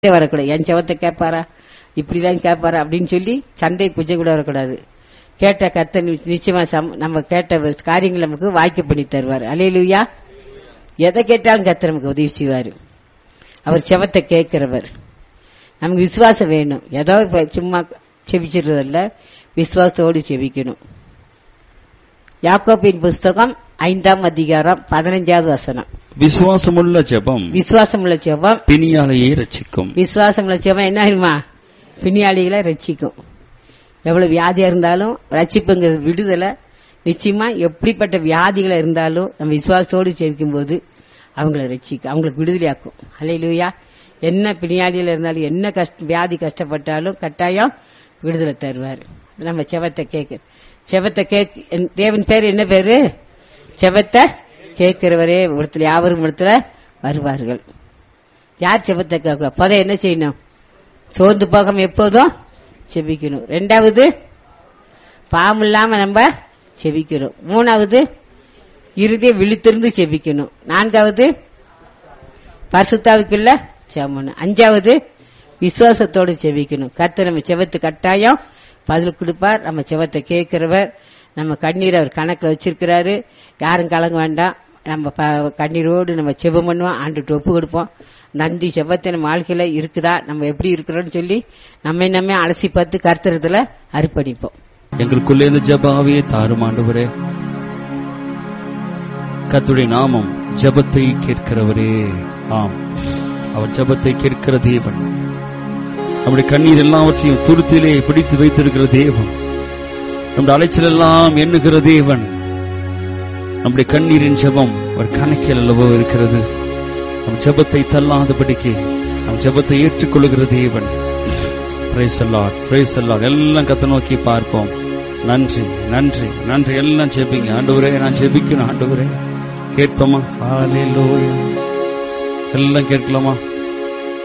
வரக்கூடாது என் செவத்தை கேட்பாரா இப்படிதான் கேட்பாரா அப்படின்னு சொல்லி சண்டை குஜை கூட வரக்கூடாது கேட்ட கத்த நிச்சயமா சம்- நம்ம கேட்ட காரியங்கள் நமக்கு வாய்க்க பண்ணி தருவார் அலையிலுயா எதை கேட்டாலும் கத்த நமக்கு உதவி செய்வார் அவர் செவத்தை கேட்கிறவர் நமக்கு விசுவாசம் வேணும் ஏதோ இப்ப சும்மா செபிச்சிடுறதில்ல விசுவாசத்தோடு செபிக்கணும் யாக்கோபின் புஸ்தகம் ஐந்தாம் அதிகாரம் பதினஞ்சாவது வசனம் விசுவாசமுள்ள ஜெபம் விசுவாசமுள்ள செபம் பிணியாலையை ரட்சிக்கும் விசுவாசமுள்ள செபம் என்ன ஆயிருமா பிணியாளிகளை ரட்சிக்கும் எவ்வளவு வியாதியா இருந்தாலும் ரட்சிப்புங்கிற விடுதலை நிச்சயமா எப்படிப்பட்ட வியாதிகளா இருந்தாலும் நம்ம விசுவாசத்தோடு ஜெபிக்கும் போது அவங்கள ரட்சிக்கும் அவங்களுக்கு விடுதலையாக்கும் அல்லையிலுயா என்ன பிணியாளிகள் இருந்தாலும் என்ன கஷ்ட வியாதி கஷ்டப்பட்டாலும் கட்டாயம் விடுதலை தருவார் நம்ம செவத்தை கேட்க செவத்தை கேக் தேவன் பேர் என்ன பேரு செவத்தை கேட்கிறவரே இடத்துல யாவரும் இடத்துல வருவார்கள் யார் செபத்தை கேட்க அப்போதை என்ன செய்யணும் சோர்ந்து போகாம எப்போதும் செபிக்கணும் ரெண்டாவது பாவம் இல்லாம நம்ம செபிக்கணும் மூணாவது இறுதியை விழித்திருந்து செபிக்கணும் நான்காவது பரிசுத்தாவுக்குள்ள செமணும் அஞ்சாவது விசுவாசத்தோடு செபிக்கணும் கர்த்தர் நம்ம செவத்து கட்டாயம் பதில் கொடுப்பார் நம்ம செவத்தை கேட்கிறவர் நம்ம கண்ணீர் அவர் கணக்கில் வச்சிருக்கிறாரு யாரும் கலங்க வேண்டாம் நம்ம ப- கண்ணீரோடு நம்ம செபம் பண்ணுவோம் ஆண்டுட்டு ஒப்பு கொடுப்போம் நன்றி செபத்தை நம்ம வாழ்க்கையில இருக்குதா நம்ம எப்படி இருக்கிறோம்னு சொல்லி நம்ம நம்ம அலசி பார்த்து கர்த்தரத்துல அர்ப்பணிப்போம் எங்களுக்குள்ளே இந்த ஜபாவே தாரும் ஆண்டவரே கர்த்தருடைய நாமம் ஜெபத்தை கேட்கிறவரே ஆம் அவர் ஜெபத்தை கேட்கிற தேவன் நம்முடைய கண்ணீர் எல்லாவற்றையும் துருத்திலே பிடித்து வைத்திருக்கிற தேவன் நம்முடைய அலைச்சல் எல்லாம் எண்ணுகிற தேவன் நம்முடைய கண்ணீரின் ஜெபம் ஒரு கணக்கில் அல்லவோ இருக்கிறது நம் ஜெபத்தை தள்ளாதபடிக்கு நம் ஜெபத்தை ஏற்றுக்கொள்ளுகிற தேவன் பிரைஸ் அல்லாட் பிரைஸ் அல்லாட் எல்லாம் கத்த நோக்கி பார்ப்போம் நன்றி நன்றி நன்றி எல்லாம் ஜெபிங்க ஆண்டவரே நான் ஜெபிக்கணும் ஆண்டவரே கேட்போமா ஹalleluya எல்லாம் கேட்கலாமா